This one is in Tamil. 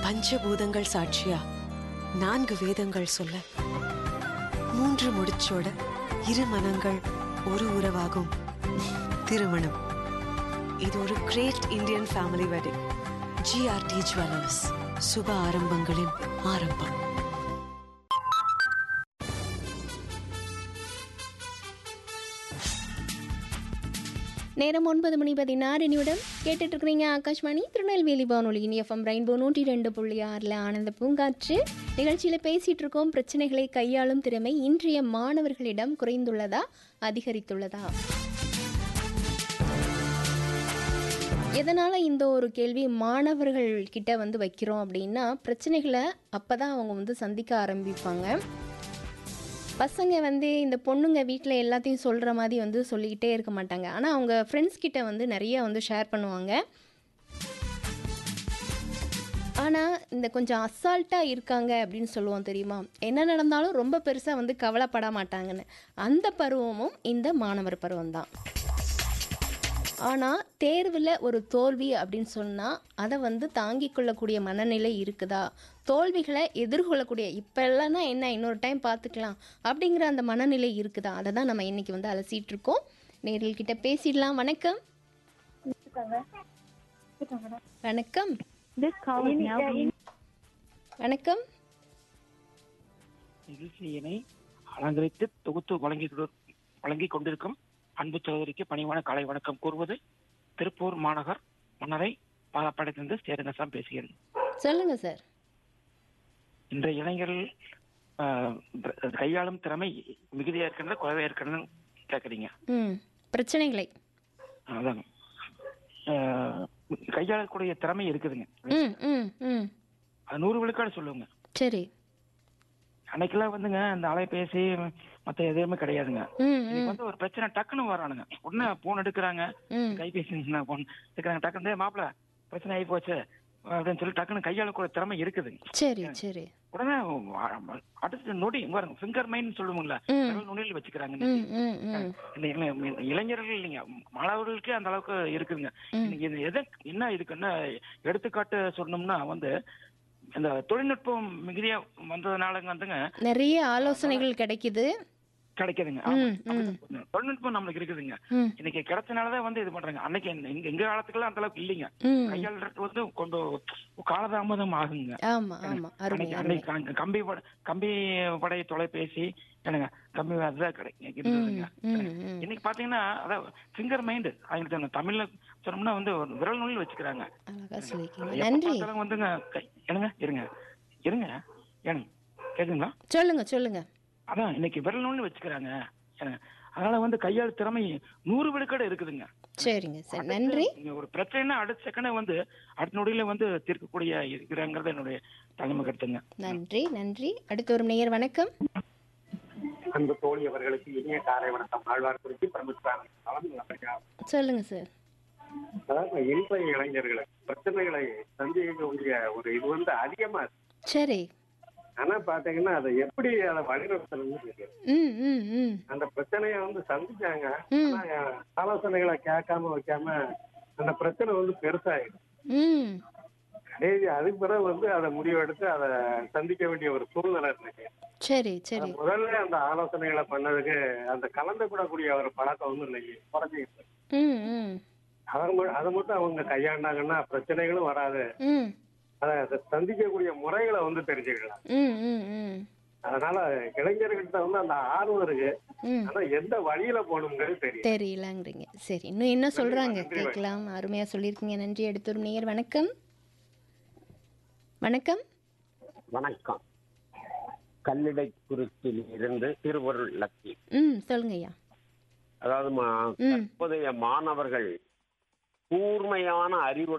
பஞ்சபூதங்கள் சாட்சியா நான்கு வேதங்கள் சொல்ல மூன்று முடிச்சோட இரு மனங்கள் ஒரு உறவாகும் திருமணம் இது ஒரு great Indian family wedding GRT jewellers சுப ஆரம்பங்களின் ஆரம்பம் நேரம் ஒன்பது மணி பதினாறு நிமிடம் கேட்டுட்டு இருக்கிறீங்க ஆகாஷ்வாணி திருநெல்வேலி வானொலியின் எஃப்எம் ரெயின்போ நூற்றி ரெண்டு புள்ளி ஆறில் ஆனந்த பூங்காற்று நிகழ்ச்சியில் பேசிகிட்டு இருக்கோம் பிரச்சனைகளை கையாளும் திறமை இன்றைய மாணவர்களிடம் குறைந்துள்ளதா அதிகரித்துள்ளதா எதனால் இந்த ஒரு கேள்வி மாணவர்கள் கிட்ட வந்து வைக்கிறோம் அப்படின்னா பிரச்சனைகளை அப்போ தான் அவங்க வந்து சந்திக்க ஆரம்பிப்பாங்க பசங்க வந்து இந்த பொண்ணுங்க வீட்டில் எல்லாத்தையும் சொல்கிற மாதிரி வந்து சொல்லிக்கிட்டே இருக்க மாட்டாங்க ஆனால் அவங்க ஃப்ரெண்ட்ஸ் கிட்ட வந்து நிறைய வந்து ஷேர் பண்ணுவாங்க ஆனால் இந்த கொஞ்சம் அசால்ட்டாக இருக்காங்க அப்படின்னு சொல்லுவோம் தெரியுமா என்ன நடந்தாலும் ரொம்ப பெருசாக வந்து கவலைப்பட மாட்டாங்கன்னு அந்த பருவமும் இந்த மாணவர் பருவம் தான் ஆனால் தேர்வில் ஒரு தோல்வி அப்படின்னு சொன்னால் அதை வந்து தாங்கிக் கொள்ளக்கூடிய மனநிலை இருக்குதா தோல்விகளை எதிர்கொள்ளக்கூடிய இப்போ இல்லைன்னா என்ன இன்னொரு டைம் பார்த்துக்கலாம் அப்படிங்கிற அந்த மனநிலை இருக்குதா அதை தான் நம்ம இன்னைக்கு வந்து அலசிட்டு இருக்கோம் நேரில் கிட்ட பேசிடலாம் வணக்கம் வணக்கம் This call is now being வணக்கம் நிகழ்ச்சியினை அலங்கரித்து தொகுத்து வழங்கி வழங்கிக் கொண்டிருக்கும் அன்பு சகோதரிக்கு பணிவான காலை வணக்கம் கூறுவது திருப்பூர் மாநகர் மன்னரை பாலப்படைத்திலிருந்து சேரங்கசாம் பேசுகிறேன் சொல்லுங்க சார் இன்றைய இளைஞர்கள் ஆஹ், கையாளும் திறமை மிகுதியா இருக்கிறத குறைவா இருக்கிறது கேட்குறீங்க ம் பிரச்சனைகளை அதான் ஆஹ், கையாளக்கூடிய திறமை இருக்குதுங்க ம் ம் ம் அது நூறு விழுக்காடு சொல்லுங்க சரி அன்னைக்கெல்லாம் வந்துங்க அந்த அலைபேசி மத்த எதுவுமே கிடையாதுங்க ம் இன்னைக்கு ம் வந்து ஒரு பிரச்சனை டக்குன்னு வரானுங்க உடனே போன் எடுக்கிறாங்க ம் கைபேசி போன் எடுக்கிறாங்க டக்குன்னு "டேய் மாப்பிள பிரச்சனை ஆகி போச்சு அப்படின்னு சொல்லி டக்குன்னு கையாளக்கூடிய திறமை இருக்குது சரி சரி உடனே அ- அடுத்த நொடி பாருங்க ஃபிங்கர் மைண்ட் சொல்லுவோம்ல ம். விரல் நுனியில் வச்சுக்கிறாங்க ம் இன்னைக்கு. ம் ம் இந்த இளை- இளைஞர்கள் இல்லைங்க மாணவர்களுக்கே அந்த அளவுக்கு இருக்குதுங்க ம். இன்னைக்கு இது எதை என்ன இதுக்கு என்ன எடுத்துக்காட்டு சொன்னோம்னா வந்து இந்த தொழில்நுட்பம் மிகுதியா வந்ததுனாலங்க வந்துங்க நிறைய ஆலோசனைகள் கிடைக்குது கிடைக்குதுங்க ம், ஆமா. அப்படிதான். தொழில்நுட்பம் நம்மளுக்கு இருக்குதுங்க ம் இன்னைக்கு கிடைச்சனாலதான் வந்து இது பண்றாங்க அன்னைக்கு இந்த- எங்க எங்க காலத்துக்குலாம் அந்த அளவுக்கு இல்லைங்க ம் கையாளுறது வந்து கொஞ்சம் காலதாமதம் ஆகுங்க ஆமா ஆமா அருமை அன்னைக்கு அருமை அன்னைக்கு க- கம்பி பட- கம்பி படை தொலைபேசி என்னங்க கம்பி அதுதான் கிடைக்கும் இருந்ததுங்க ம் ம் இன்னைக்கு பாத்தீங்கன்னா அதான் ஃபிங்கர் மைண்ட் அவங்களுக்கு தமிழ்ல சொன்னோம்னா வந்து ஒரு விரல் நுனியில் வச்சுக்கிறாங்க அழகா சொல்லியிருக்கீங்க எப்ப நன்றி பார்த்தாலும் வந்துங்க கை- என்னங்க இருங்க இருங்க ஏனுங்க கேக்குங்களா சொல்லுங்க சொல்லுங்க அதான் இன்னைக்கு விரல் நுனியில் வச்சுக்கிறாங்க ஏனுங்க அதனால வந்து கையாள் திறமை நூறு விழுக்காடு இருக்குதுங்க சரிங்க சார் நன்றி நீங்க ஒரு பிரச்சனைனா அடுத்த செகண்ட் வந்து அடுத்த நொடியில வந்து தீர்க்கக்கூடிய இருக்கிறாங்கிறது என்னுடைய தலைமை கருத்துங்க நன்றி நன்றி அடுத்து ஒரு நேயர் வணக்கம் அன்பு தோழி அவர்களுக்கு இனிய காலை வணக்கம் ஆழ்வார் குறிச்சி பிரமிச்சாமி சொல்லுங்க சார் அதாவது இன்றைய இளைஞர்களுக்கு பிரச்சனைகளை சந்திக்கக்கூடிய ஒரு இது வந்து அதிகமா இருக்கு சரி ஆனா பாத்தீங்கன்னா அதை எப்படி அதை வழிநடத்தணும்னு தெரியாது ம் ம் ம் அந்த பிரச்சனையை வந்து சந்திச்சாங்க ம். ஆனா ஆலோசனைகளை கேட்காம வைக்காம அந்த பிரச்சனை வந்து பெருசாயிடும் ம் கடைசி அதுக்கு பிறகு வந்து அதை முடிவெடுத்து அதை சந்திக்க வேண்டிய ஒரு சூழ்நிலை இருக்கு சரி சரி முதல்ல அந்த ஆலோசனைகளை பண்ணதுக்கு அந்த கலந்து கூடக்கூடிய ஒரு பழக்கம் வந்து இன்னைக்கு குறைஞ்சிக்கிட்டு இருக்கு. ம் ம் அதை ம- அதை மட்டும் அவங்க கையாண்டாங்கன்னா பிரச்சனைகளும் வராது ம் அதை அதை சந்திக்கக்கூடிய முறைகளை வந்து தெரிஞ்சுக்கலாம் ம் ம் ம் அதனால இளைஞர்கள்ட்ட வந்து அந்த ஆர்வம் இருக்கு ம் ஆனா எந்த வழியில போகணுங்கிறது தெரியும் தெரியலங்கிறீங்க சரி இன்னும் என்ன சொல்றாங்க நன்றி, கேட்கலாம் அருமையா சொல்லியிருக்கீங்க நன்றி அடுத்து ஒரு நேயர் வணக்கம் வணக்கம் வணக்கம் கல்லிடை குறிச்சியில் இருந்து திருவருள் லக்கி ம் சொல்லுங்க ஐயா அதாவது மா- ம் தற்போதைய மாணவர்கள் கூர்மையான அறிவு